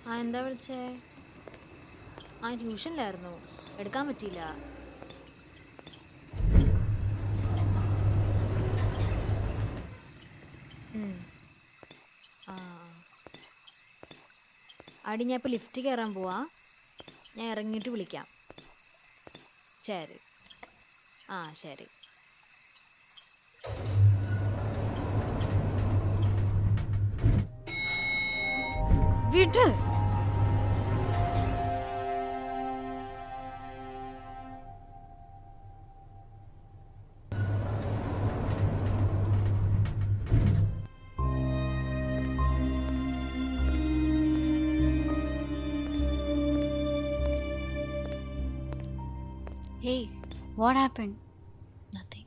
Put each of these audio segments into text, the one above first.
ആ എന്താ വിളിച്ചേ ആ ട്യൂഷനിലായിരുന്നു എടുക്കാൻ പറ്റിയില്ല ഉം. ആ അടി ഞാൻ ഇപ്പോൾ ലിഫ്റ്റ് കയറാൻ പോവാ ഞാൻ ഇറങ്ങിയിട്ട് വിളിക്കാം ശരി ആ ശരി വിട് Hey, what happened? Nothing.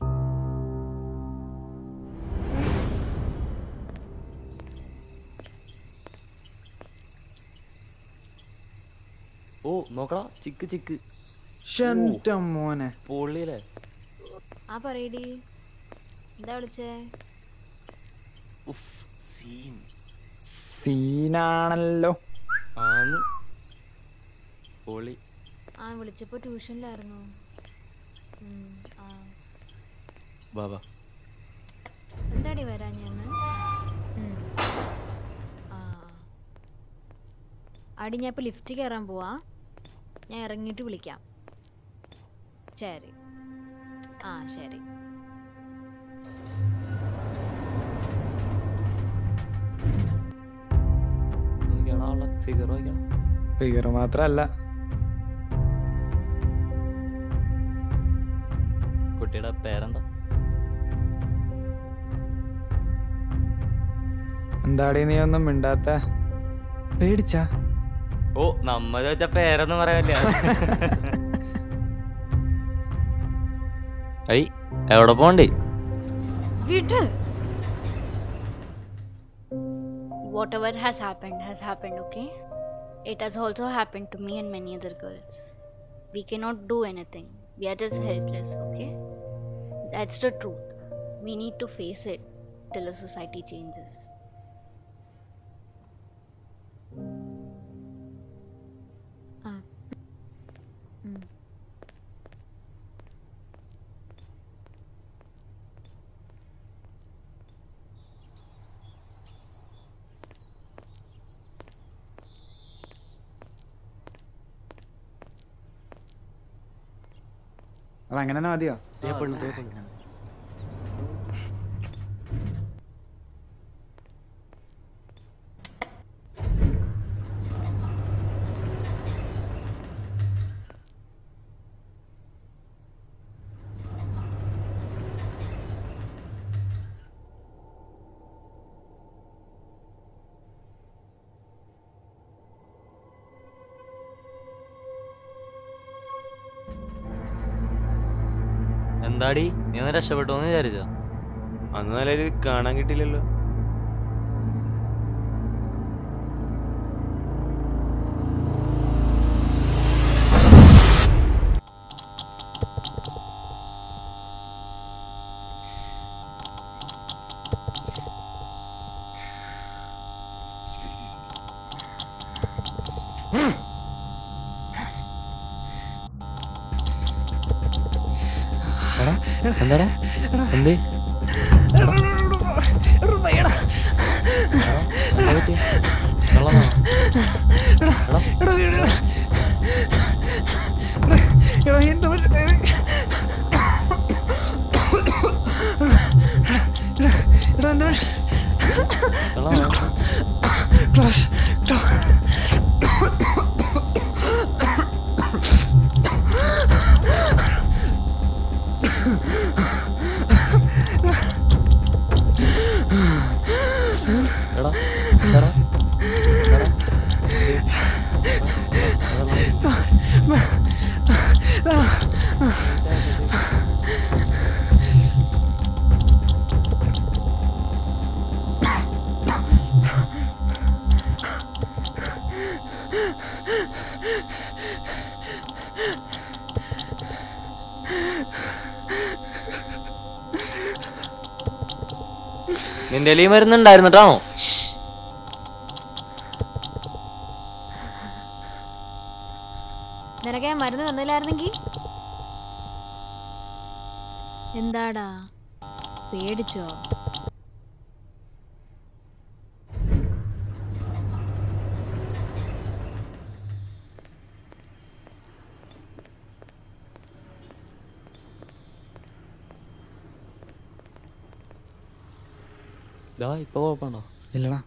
ഓ നോക്കടാ ചിക്ക് ചിക്ക് ഷെൻ്റെ മോനെ പൊള്ളിയല്ലേ ആ പറയടി എന്താ വിളിച്ചേ ഉഫ് സീൻ സീനാണല്ലോ ആന്ന് പൊളി ആ വിളിച്ചപ്പോൾ ട്യൂഷനിലായിരുന്നു ഉം, ആ ബാബാ എന്താടി വരാൻ ഞാൻ ആ അടി ഞാൻ ഇപ്പോൾ ലിഫ്റ്റ് കയറാൻ പോവാ ഞാൻ ഇറങ്ങിയിട്ട് വിളിക്കാം ശരി ആ ശരി നോക്കിയാണോ അവളെ ഫിഗർ നോക്കിയാണോ ഫിഗർ മാത്രല്ല കുട്ടിയുടെ പേരെന്താ എന്താടി നീ ഒന്നും മിണ്ടാത്ത പേടിച്ചാ ഓ നമ്മ ചോദിച്ച പേരൊന്നും പറയാനില്ല ഐ എവിടെ പോണ്ടേ വിട് Whatever has happened has happened, okay? It has also happened to me and many other girls. We cannot do anything. We are just helpless, okay? That's the truth. We need to face it till the society changes. ആ ഉം. അതങ്ങനെ തന്നെ മതിയോ എന്താടി നീ ഒന്ന് രക്ഷപ്പെട്ടു എന്ന് വിചാരിച്ചോ അന്ന് നല്ല കാണാൻ കിട്ടിയില്ലല്ലോ എന്താടാ എന്തേ എടാ എടാ എടാ നിന്റെ ഈ മരുന്നുണ്ടായിരുന്നിട്ടാണോ നേരത്തെ മരുന്ന് തന്നില്ലായിരുന്നെങ്കിൽ എന്താടാ പേടിച്ചോ ഇതാ ഇപ്പൊ കുഴപ്പമുണ്ടോ ഇല്ലടാ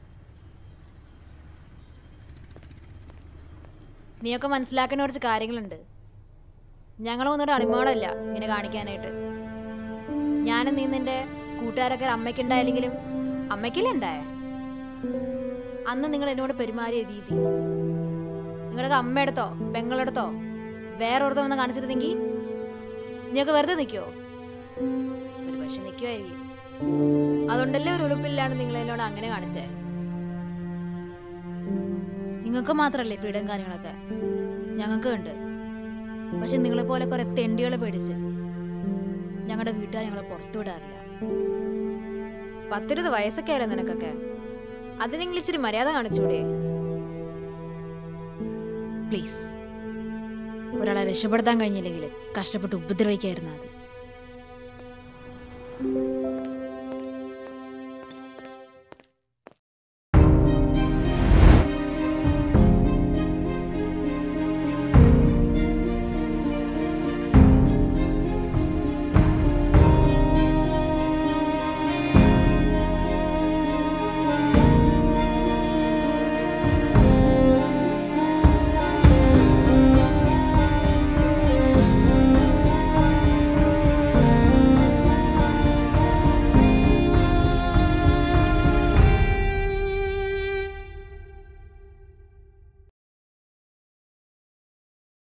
നീയൊക്കെ മനസ്സിലാക്കേണ്ട കുറച്ച് കാര്യങ്ങളുണ്ട് ഞങ്ങൾ വന്നിട്ട് അണിമകളല്ല ഇങ്ങനെ കാണിക്കാനായിട്ട് ഞാനും നീ നിന്റെ കൂട്ടുകാരൊക്കെ അമ്മയ്ക്കുണ്ടായില്ലെങ്കിലും അമ്മയ്ക്കല്ലേ ഉണ്ടായേ അന്ന് നിങ്ങൾ എന്നോട് പെരുമാറിയ രീതി നിങ്ങളുടെ അമ്മയെടുത്തോ പെങ്ങളെടുത്തോ വേറെ ഒരിടത്തോ വന്ന് കാണിച്ചിരുന്നെങ്കിൽ നീയൊക്കെ വെറുതെ നിൽക്കുമോ ഒരു പക്ഷെ നിൽക്കുമായിരിക്കും അതുകൊണ്ടല്ലേ ഒരു ഉളുപ്പില്ലാണ് നിങ്ങൾ എന്നോട് അങ്ങനെ കാണിച്ചേ നിങ്ങൾക്ക് മാത്രമല്ലേ ഫ്രീഡം കാര്യങ്ങളൊക്കെ ഞങ്ങൾക്ക് ഉണ്ട് പക്ഷെ നിങ്ങളെ പോലെ കുറെ തെണ്ടികളെ പേടിച്ച് ഞങ്ങളുടെ വീട്ടുകാർ ഞങ്ങളെ പുറത്തു വിടാറില്ല പത്തിരുപത് വയസ്സൊക്കെ ആയാലോ നിനക്കൊക്കെ അതിനെങ്കിലും ഇച്ചിരി മര്യാദ കാണിച്ചൂടെ പ്ലീസ് ഒരാളെ രക്ഷപ്പെടുത്താൻ കഴിഞ്ഞില്ലെങ്കിൽ കഷ്ടപ്പെട്ട് ഉപദ്രവിക്കായിരുന്നാ മതി